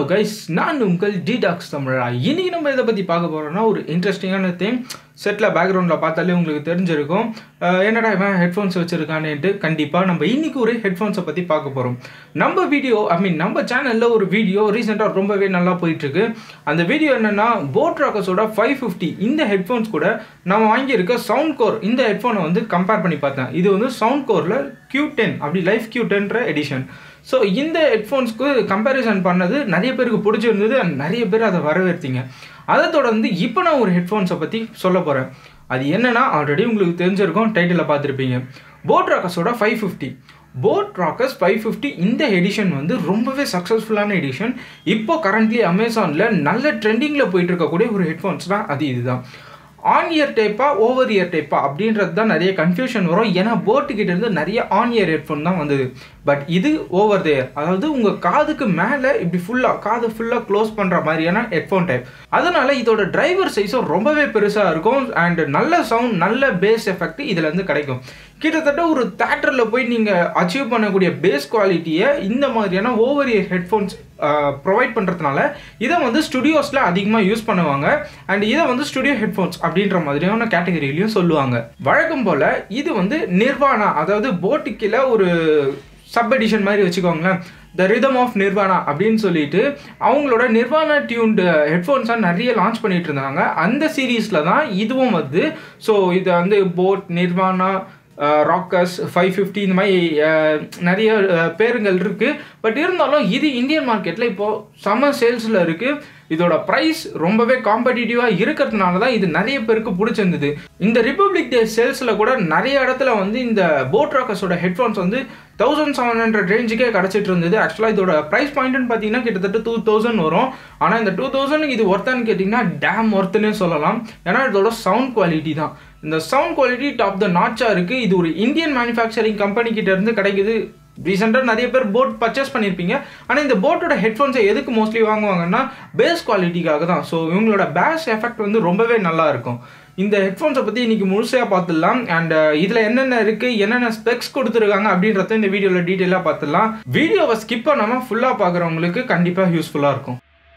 guys நான் உங்கள் detox தமிழா இன்னைக்கு நம்ம இதை பற்றி பார்க்க போகிறோம்னா ஒரு இன்ட்ரெஸ்டிங்கான திங் செட்டில் பேக்ரவுண்டில் பார்த்தாலே உங்களுக்கு தெரிஞ்சிருக்கும் அஹ் என்னடா இவன் ஹெட்ஃபோன்ஸ் வச்சுருக்கானேன்ட்டு கண்டிப்பாக நம்ம இன்னைக்கு ஒரு ஹெட்ஃபோன்ஸை பற்றி பார்க்க போகிறோம் நம்ம வீடியோ ஐ மீன் நம்ம சேனலில் ஒரு வீடியோ ரீசெண்டாக ரொம்பவே நல்லா போயிட்டுருக்கு அந்த வீடியோ என்னென்னா போட் ராக்கர்ஸோட ஃபைவ் ஃபிஃப்டி இந்த ஹெட்ஃபோன்ஸ் கூட நான் வாங்கியிருக்க சவுண்ட் கோர் இந்த ஹெட்ஃபோனை வந்து கம்பேர் பண்ணி பார்த்தேன் இது வந்து சவுண்ட் கோரில் கியூ டென் அப்படி லைஃப் கியூ டென்ற எடிஷன் ஸோ இந்த ஹெட்ஃபோன்ஸ்க்கு கம்பேரிசன் பண்ணது நிறைய பேருக்கு பிடிச்சிருந்தது and நிறைய பேர் அதை வரவேற்றீங்க அதை தொடர்ந்து இப்போ நான் ஒரு ஹெட்ஃபோன்ஸை பற்றி சொல்ல போகிறேன் அது என்னன்னா ஆல்ரெடி உங்களுக்கு தெரிஞ்சிருக்கும் டைட்டிலில் பார்த்துருப்பீங்க போட் ராக்கர்ஸோட five fifty boAt Rockerz five fifty இந்த எடிஷன் வந்து ரொம்பவே சக்ஸஸ்ஃபுல்லான எடிஷன் இப்போ கரண்ட்லி அமேசானில் நல்ல ட்ரெண்டிங்கில் போயிட்டு இருக்கக்கூடிய ஒரு ஹெட்ஃபோன்ஸ் தான் அது இதுதான் ஆன் இயர் டைப்பா ஓவர் இயர் டைப்பா அப்படின்றது தான் நிறைய கன்ஃபியூஷன் வரும் ஏன்னா போட்டு கிட்ட இருந்து நிறைய ஆன் இயர் ஹெட்ஃபோன் தான் வந்தது பட் இது ஓவர் இயர் அதாவது உங்கள் காதுக்கு மேலே இப்படி ஃபுல்லாக காது ஃபுல்லாக க்ளோஸ் பண்ணுற மாதிரியான ஹெட்ஃபோன் டைப் அதனால இதோட டிரைவர் சைஸும் ரொம்பவே பெருசாக இருக்கும் அண்ட் நல்ல சவுண்ட் நல்ல பேஸ் எஃபெக்ட் இதுலேருந்து கிடைக்கும் கிட்டத்தட்ட ஒரு தேட்டரில் போய் நீங்கள் அச்சீவ் பண்ணக்கூடிய பேஸ் குவாலிட்டியை இந்த மாதிரியான ஓவர் இயர் ஹெட்ஃபோன்ஸ் ப்ரொவைட் பண்ணுறதுனால இதை வந்து ஸ்டுடியோஸில் அதிகமாக யூஸ் பண்ணுவாங்க அண்ட் இதை வந்து ஸ்டுடியோ ஹெட்ஃபோன்ஸ் அப்படின்ற மாதிரியான கேட்டகரியிலையும் சொல்லுவாங்க வழக்கம் போல் இது வந்து நிர்வாணா அதாவது போட்டுக்கில் ஒரு சப் எடிஷன் மாதிரி வச்சுக்கோங்களேன் த ரிதம் ஆஃப் நிர்வாணா அப்படின்னு சொல்லிட்டு அவங்களோட நிர்வாணா டியூன்டு ஹெட்ஃபோன்ஸாக நிறைய லான்ச் பண்ணிட்டு இருந்தாங்க அந்த சீரீஸில் தான் இதுவும் வந்து ஸோ இதை வந்து boAt Nirvana Rockerz five fifty இந்த மாதிரி அஹ், நிறைய அஹ், பேருங்கள் இருக்குது பட் இருந்தாலும் இது இந்தியன் மார்க்கெட்டில் இப்போது செம சேல்ஸில் இருக்குது இதோட ப்ரைஸ் ரொம்பவே காம்படிட்டிவாக இருக்கிறதுனால தான் இது நிறைய பேருக்கு பிடிச்சிருந்தது இந்த ரிப்பப்ளிக் டே சேல்ஸில் கூட நிறைய இடத்துல வந்து இந்த போட் ராக்கர்ஸோட ஹெட்ஃபோன்ஸ் வந்து தௌசண்ட் செவன் ஹண்ட்ரட் ரேஞ்சுக்கே கிடச்சிட்டு இருந்தது ஆக்சுவலாக இதோட ப்ரைஸ் பாயிண்ட்னு பார்த்தீங்கன்னா கிட்டத்தட்ட டூ தௌசண்ட் வரும் ஆனால் இந்த டூ தௌசண்ட் இது ஒர்த்தான்னு கேட்டிங்கன்னா டேம் ஒர்த்துன்னே சொல்லலாம் ஏன்னா இதோட சவுண்ட் குவாலிட்டி தான் இந்த சவுண்ட் குவாலிட்டி டாப் த நாட்சாக இருக்குது இது ஒரு இந்தியன் மேனுஃபேக்சரிங் கம்பெனி கிட்ட இருந்து கிடைக்குது ரீசெண்டாக நிறைய பேர் போட் பர்ச்சேஸ் பண்ணியிருப்பீங்க ஆனால் இந்த போட்டோட ஹெட்ஃபோன்ஸை எதுக்கு மோஸ்ட்லி வாங்குவாங்கன்னா பேஸ் குவாலிட்டிக்காக தான் ஸோ இவங்களோட பேஸ் எஃபெக்ட் வந்து ரொம்பவே நல்லா இருக்கும் இந்த ஹெட்ஃபோன்ஸை பற்றி இன்னைக்கு முழுசாக பார்த்துடலாம் அண்ட் இதில் என்னென்ன இருக்குது என்னென்ன ஸ்பெக்ஸ் கொடுத்துருக்காங்க அப்படின்றத இந்த வீடியோவில் டீட்டெயிலாக பார்த்துடலாம் வீடியோவை ஸ்கிப் பண்ணாமல் ஃபுல்லாக பார்க்குறவங்களுக்கு கண்டிப்பாக யூஸ்ஃபுல்லாக இருக்கும்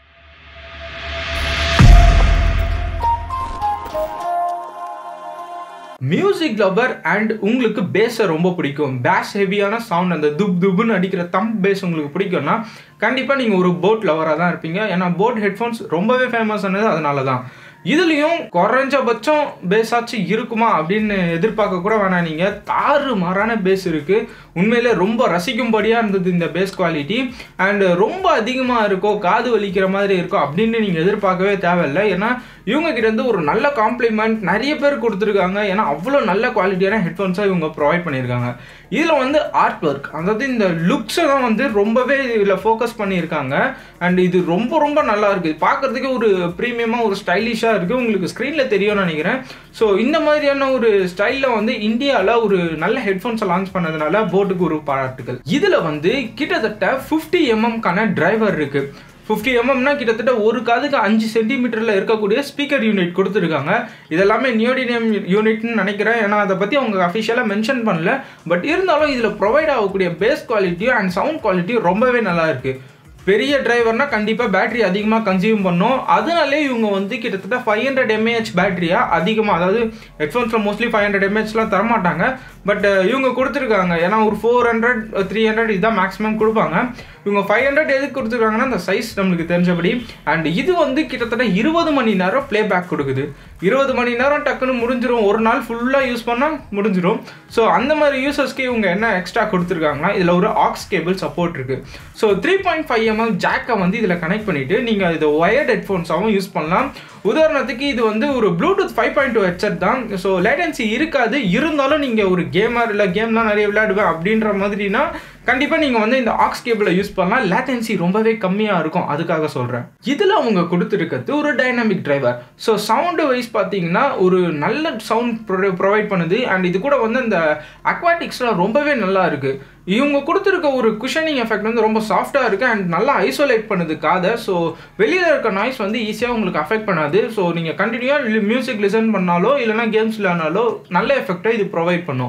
மியூசிக் லவர் அண்ட் உங்களுக்கு பேஸை ரொம்ப பிடிக்கும் பேஸ் ஹெவியான சவுண்ட் அந்த துப் துப்னு அடிக்கிற தம் பேஸ் உங்களுக்கு பிடிக்கும்னா கண்டிப்பாக நீங்கள் ஒரு போட் லவராக தான் இருப்பீங்க ஏன்னா போட் ஹெட்ஃபோன்ஸ் ரொம்பவே ஃபேமஸ் ஆனது அதனால தான் இதுலேயும் குறைஞ்சபட்சம் பேஸாச்சும் இருக்குமா அப்படின்னு எதிர்பார்க்க கூட வேணாம் நீங்கள் தாறு மாறான பேஸ் இருக்குது உண்மையிலே ரொம்ப ரசிக்கும்படியாக இருந்தது இந்த பேஸ் குவாலிட்டி அண்ட் ரொம்ப அதிகமாக இருக்கோ காது வலிக்கிற மாதிரி இருக்கோ அப்படின்னு நீங்கள் எதிர்பார்க்கவே தேவையில்லை ஏன்னா இவங்க கிட்ட இருந்து ஒரு நல்ல காம்ப்ளிமெண்ட் நிறைய பேர் கொடுத்துருக்காங்க ஏன்னா அவ்வளோ நல்ல குவாலிட்டியான ஹெட்ஃபோன்ஸாக இவங்க ப்ரொவைட் பண்ணியிருக்காங்க இதில் வந்து ஆர்ட் ஒர்க் அதாவது இந்த லுக்ஸை தான் வந்து ரொம்பவே இதில் ஃபோக்கஸ் பண்ணியிருக்காங்க அண்ட் இது ரொம்ப ரொம்ப நல்லா இருக்குது பார்க்குறதுக்கு ஒரு ப்ரீமியமாக ஒரு ஸ்டைலிஷாக இருக்குது உங்களுக்கு ஸ்க்ரீனில் தெரியும்னு நினைக்கிறேன் ஸோ இந்த மாதிரியான ஒரு ஸ்டைலில் வந்து இந்தியாவில் ஒரு நல்ல ஹெட்ஃபோன்ஸை லான்ச் பண்ணதுனால போட்டுக்கு ஒரு பாராட்டுகள் இதில் வந்து கிட்டத்தட்ட ஃபிஃப்டி எம்எம்கான டிரைவர் இருக்குது ஃபிஃப்டி எம்எம்னா கிட்டத்தட்ட ஒரு காதுக்கு அஞ்சு சென்டிமீட்டரில் இருக்கக்கூடிய ஸ்பீக்கர் யூனிட் கொடுத்துருக்காங்க இதெல்லாமே நியோடினியம் யூனிட்னு நினைக்கிறேன் ஏன்னா அதை பற்றி அவங்க அஃபிஷியலாக மென்ஷன் பண்ணல பட் இருந்தாலும் இதில் ப்ரொவைட் ஆகக்கூடிய பேஸ் குவாலிட்டியும் அண்ட் சவுண்ட் குவாலிட்டியும் ரொம்பவே நல்லா இருக்குது பெரிய டிரைவர்னா கண்டிப்பாக பேட்டரி அதிகமாக கன்சியூம் பண்ணும் அதனாலே இவங்க வந்து கிட்டத்தட்ட ஃபைவ் ஹண்ட்ரட் எம்ஏஹெச் பேட்டரியாக அதிகமாக அதாவது ஹெட்ஃபோன்ஸில் மோஸ்ட்லி ஃபைவ் ஹண்ட்ரட் எம்ஏஹெச்லாம் தரமாட்டாங்க பட் இவங்க கொடுத்துருக்காங்க ஏன்னா ஒரு ஃபோர் ஹண்ட்ரட் த்ரீ ஹண்ட்ரட் இதுதான் மேக்ஸிமம் கொடுப்பாங்க இவங்க ஃபைவ் ஹண்ட்ரட் எதுக்கு கொடுத்துருக்காங்கன்னா அந்த சைஸ் நம்மளுக்கு தெரிஞ்சபடி அண்ட் இது வந்து கிட்டத்தட்ட இருபது மணி நேரம் ப்ளே பேக் கொடுக்குது இருபது மணி நேரம் டக்குன்னு முடிஞ்சிரும் ஒரு நாள் ஃபுல்லாக யூஸ் பண்ணால் முடிஞ்சிரும் ஸோ அந்த மாதிரி யூசர்ஸ்க்கு இவங்க என்ன எக்ஸ்ட்ரா கொடுத்துருக்காங்கன்னா இதில் ஒரு ஆக்ஸ் கேபிள் சப்போர்ட் இருக்குது so three point five mm ஜாக்கை வந்து இதில் கனெக்ட் பண்ணிவிட்டு நீங்கள் இதை ஒயர்ட் ஹெட்ஃபோன்ஸாகவும் யூஸ் பண்ணலாம் உதாரணத்துக்கு இது வந்து ஒரு Bluetooth five point two headset தான் ஸோ லேட்டன்சி இருக்காது இருந்தாலும் நீங்கள் ஒரு கேமர் இல்லை கேம்லாம் நிறைய விளையாடுவேன் அப்படின்ற மாதிரினா கண்டிப்பாக நீங்கள் வந்து இந்த ஆக்ஸ் கேபிளை யூஸ் பண்ணலாம் லேட்டன்சி ரொம்பவே கம்மியாக இருக்கும் அதுக்காக சொல்கிறேன் இதில் அவங்க கொடுத்துருக்கிறது ஒரு dynamic driver so sound wise பார்த்தீங்கன்னா ஒரு நல்ல சவுண்ட் ப்ரொவைட் பண்ணுது அண்ட் இது கூட வந்து இந்த அக்வாட்டிக்ஸ்லாம் ரொம்பவே நல்லா இருக்குது இவங்க கொடுத்துருக்க ஒரு குஷனிங் எஃபெக்ட் வந்து ரொம்ப சாஃப்டாக இருக்குது அண்ட் நல்லா ஐசோலேட் பண்ணுது காதை ஸோ வெளியில் இருக்க நாய்ஸ் வந்து ஈஸியாக உங்களுக்கு அஃபெக்ட் பண்ணாது ஸோ நீங்கள் கண்டினியூவாக மியூசிக் லிசன் பண்ணாலோ இல்லைனா கேம்ஸ் விளையாடினாலோ நல்ல எஃபெக்டை இது ப்ரொவைட் பண்ணும்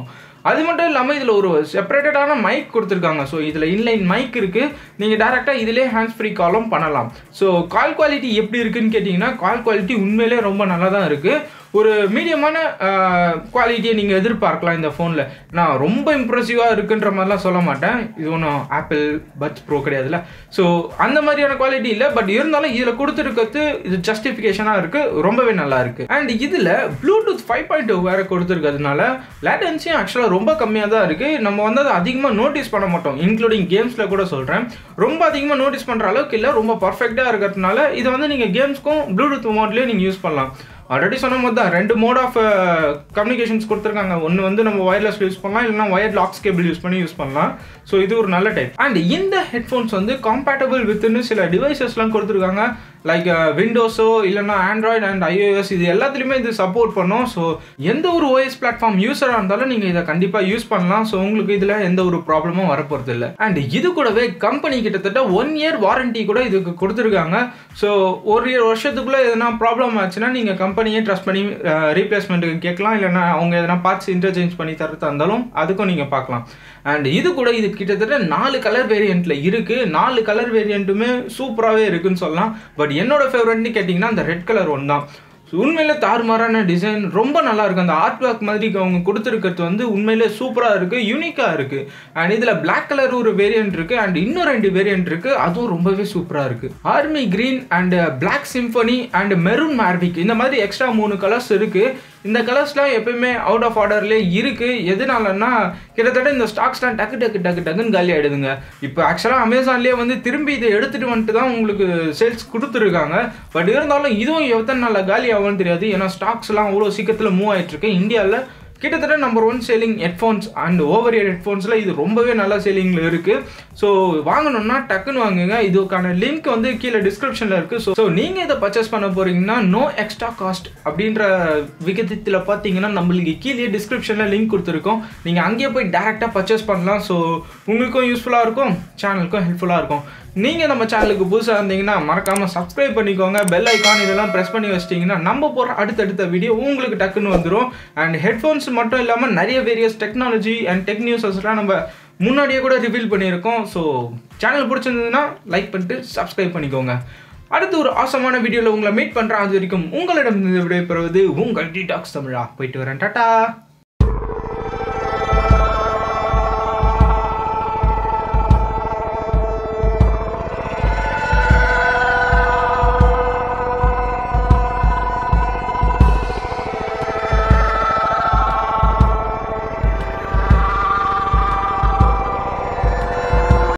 அது மட்டும் இல்லாமல் இதில் ஒரு செப்பரேட்டடான மைக் கொடுத்துருக்காங்க ஸோ இதில் இன்லைன் மைக் இருக்குது நீங்கள் டேரெக்டாக இதிலே ஹேண்ட்ஸ் ஃப்ரீ காலும் பண்ணலாம் ஸோ கால் குவாலிட்டி எப்படி இருக்குன்னு கேட்டிங்கன்னா கால் குவாலிட்டி உண்மையிலே ரொம்ப நல்லா தான் இருக்குது ஒரு மீடியமான குவாலிட்டியை நீங்கள் எதிர்பார்க்கலாம் இந்த ஃபோனில் நான் ரொம்ப இம்ப்ரெசிவாக இருக்குன்ற மாதிரிலாம் சொல்ல மாட்டேன் இது ஒன்றும் ஆப்பிள் பட்ஸ் ப்ரோ கிடையாதுல்ல ஸோ அந்த மாதிரியான குவாலிட்டி இல்லை பட் இருந்தாலும் இதில் கொடுத்துருக்கிறது இது ஜஸ்டிஃபிகேஷனாக இருக்குது ரொம்பவே நல்லா இருக்குது அண்ட் இதில் ப்ளூடூத் ஃபைவ் பாயிண்ட் டூ வேறு கொடுத்துருக்கிறதுனால லேட்டன்சியும் ஆக்சுவலாக ரொம்ப கம்மியாக தான் இருக்குது நம்ம வந்து அதை அதிகமாக நோட்டீஸ் பண்ண மாட்டோம் இன்க்ளூடிங் கேம்ஸில் கூட சொல்கிறேன் ரொம்ப அதிகமாக நோட்டீஸ் பண்ணுற அளவுக்கு இல்லை ரொம்ப பர்ஃபெக்டாக இருக்கிறதுனால இதை வந்து நீங்கள் கேம்ஸ்க்கும் ப்ளூடூத் மோட்லேயே நீங்கள் யூஸ் பண்ணலாம் ஆல்ரெடி சொன்ன போது தான் ரெண்டு மோட் ஆஃப் கம்யூனிகேஷன்ஸ் கொடுத்துருக்காங்க ஒன்று வந்து நம்ம ஒயர்லெஸ் யூஸ் பண்ணலாம் இல்லைனா ஒயர் லாக்ஸ் கேபிள் யூஸ் பண்ணி யூஸ் பண்ணலாம் ஸோ இது ஒரு நல்ல டைப் அண்ட் இந்த ஹெட்ஃபோன்ஸ் வந்து காம்பேட்டபிள் வித்னு சில டிவைசஸ்லாம் கொடுத்துருக்காங்க லைக் விண்டோஸோ இல்லைனா ஆண்ட்ராய்டு அண்ட் ஐஓஎஸ் இது எல்லாத்துலேயுமே இது சப்போர்ட் பண்ணும் ஸோ எந்த ஒரு ஓஎஸ் பிளாட்ஃபார்ம் யூஸராக இருந்தாலும் நீங்கள் இதை கண்டிப்பாக யூஸ் பண்ணலாம் ஸோ உங்களுக்கு இதில் எந்த ஒரு ப்ராப்ளமும் வரப்போகிறது இல்லை அண்ட் இது கூடவே கம்பெனி கிட்டத்தட்ட ஒன் இயர் வாரண்டி கூட இதுக்கு கொடுத்துருக்காங்க ஸோ ஒரு வருஷத்துக்குள்ளே எதனா ப்ராப்ளம் ஆச்சுன்னா நீங்கள் கம்பெனியே ட்ரஸ்ட் பண்ணி ரீப்ளேஸ்மெண்ட்டுக்கு கேட்கலாம் இல்லைனா அவங்க எதனா பார்ட்ஸ் இன்டர்சேஞ்ச் பண்ணி தரதா இருந்தாலும் அதுக்கும் நீங்கள் பார்க்கலாம் அண்ட் இது கூட இது கிட்டத்தட்ட நாலு கலர் வேரியண்ட்டில் இருக்குது நாலு கலர் வேரியண்ட்டுமே சூப்பராகவே இருக்குன்னு சொல்லலாம் பட் என்னோட ஃபேவரட்னு கேட்டிங்கன்னா அந்த ரெட் கலர் ஒன் தான் உண்மையில தாறுமாறான டிசைன் ரொம்ப நல்லா இருக்கு அந்த ஆர்ட் ஒர்க் மாதிரி அவங்க கொடுத்துருக்கிறது வந்து உண்மையிலே சூப்பராக இருக்கு யூனிக்காக இருக்கு அண்ட் இதில் பிளாக் கலர் ஒரு வேரியன்ட் இருக்கு அண்ட் இன்னும் ரெண்டு வேரியன்ட் இருக்கு அதுவும் ரொம்பவே சூப்பராக இருக்கு army green and black symphony and maroon மார்விக் இந்த மாதிரி எக்ஸ்ட்ரா மூணு கலர்ஸ் இருக்கு இந்த கலர்ஸ்லாம் எப்பயுமே அவுட் ஆஃப் ஆர்டர்லேயே இருக்குது எதனாலன்னா கிட்டத்தட்ட இந்த ஸ்டாக்ஸ்லாம் டக்கு டக்கு டக்கு டக்குன்னு காலி ஆகிடுதுங்க இப்போ ஆக்சுவலாக அமேசான்லேயே வந்து திரும்பி இதை எடுத்துகிட்டு வந்துட்டு தான் உங்களுக்கு சேல்ஸ் கொடுத்துருக்காங்க பட் இருந்தாலும் இதுவும் எத்தனை நாளில் காலி ஆகும்னு தெரியாது ஏன்னா ஸ்டாக்ஸ்லாம் அவ்வளோ சீக்கிரத்தில் மூவ் ஆகிட்டுருக்கு இந்தியாவில் கிட்டத்தட்ட number one selling headphones and over ear ஹெட்ஃபோன்ஸில் இது ரொம்பவே நல்ல சேலிங்கில் இருக்குது ஸோ வாங்கணும்னா டக்குன்னு வாங்குங்க இதுக்கான லிங்க் வந்து கீழே டிஸ்கிரிப்ஷனில் இருக்குது ஸோ ஸோ நீங்கள் இதை பர்ச்சேஸ் பண்ண போகிறீங்கன்னா நோ எக்ஸ்ட்ரா காஸ்ட் அப்படின்ற விகிதத்தில் பார்த்தீங்கன்னா நம்மளுக்கு கீழே டிஸ்கிரிப்ஷனில் லிங்க் கொடுத்துருக்கோம் நீங்கள் அங்கேயே போய் டேரெக்டாக பர்ச்சேஸ் பண்ணலாம் ஸோ உங்களுக்கும் யூஸ்ஃபுல்லாக இருக்கும் சேனலுக்கும் ஹெல்ப்ஃபுல்லாக இருக்கும் நீங்கள் நம்ம சேனலுக்கு புதுசாக இருந்தீங்கன்னா மறக்காமல் சப்ஸ்கிரைப் பண்ணிக்கோங்க பெல் ஐக்கான் இதெல்லாம் ப்ரெஸ் பண்ணி வச்சிட்டிங்கன்னா நம்ம போகிற அடுத்தடுத்த வீடியோ உங்களுக்கு டக்குன்னு வந்துடும் அண்ட் ஹெட்ஃபோன்ஸ் மட்டும் இல்லாமல் நிறைய வேரியஸ் டெக்னாலஜி அண்ட் டெக் நியூஸஸ்லாம் நம்ம முன்னாடியே கூட ரிவீல் பண்ணியிருக்கோம் ஸோ சேனல் பிடிச்சிருந்ததுன்னா லைக் பண்ணிட்டு சப்ஸ்கிரைப் பண்ணிக்கோங்க அடுத்து ஒரு ஆசமான வீடியோவில் உங்களை மீட் பண்ணுறேன் அது வரைக்கும் உங்களிடம் விடைபெறுவது உங்கள் டிடாக்ஸ் தமிழா போயிட்டு வரேன் டாட்டா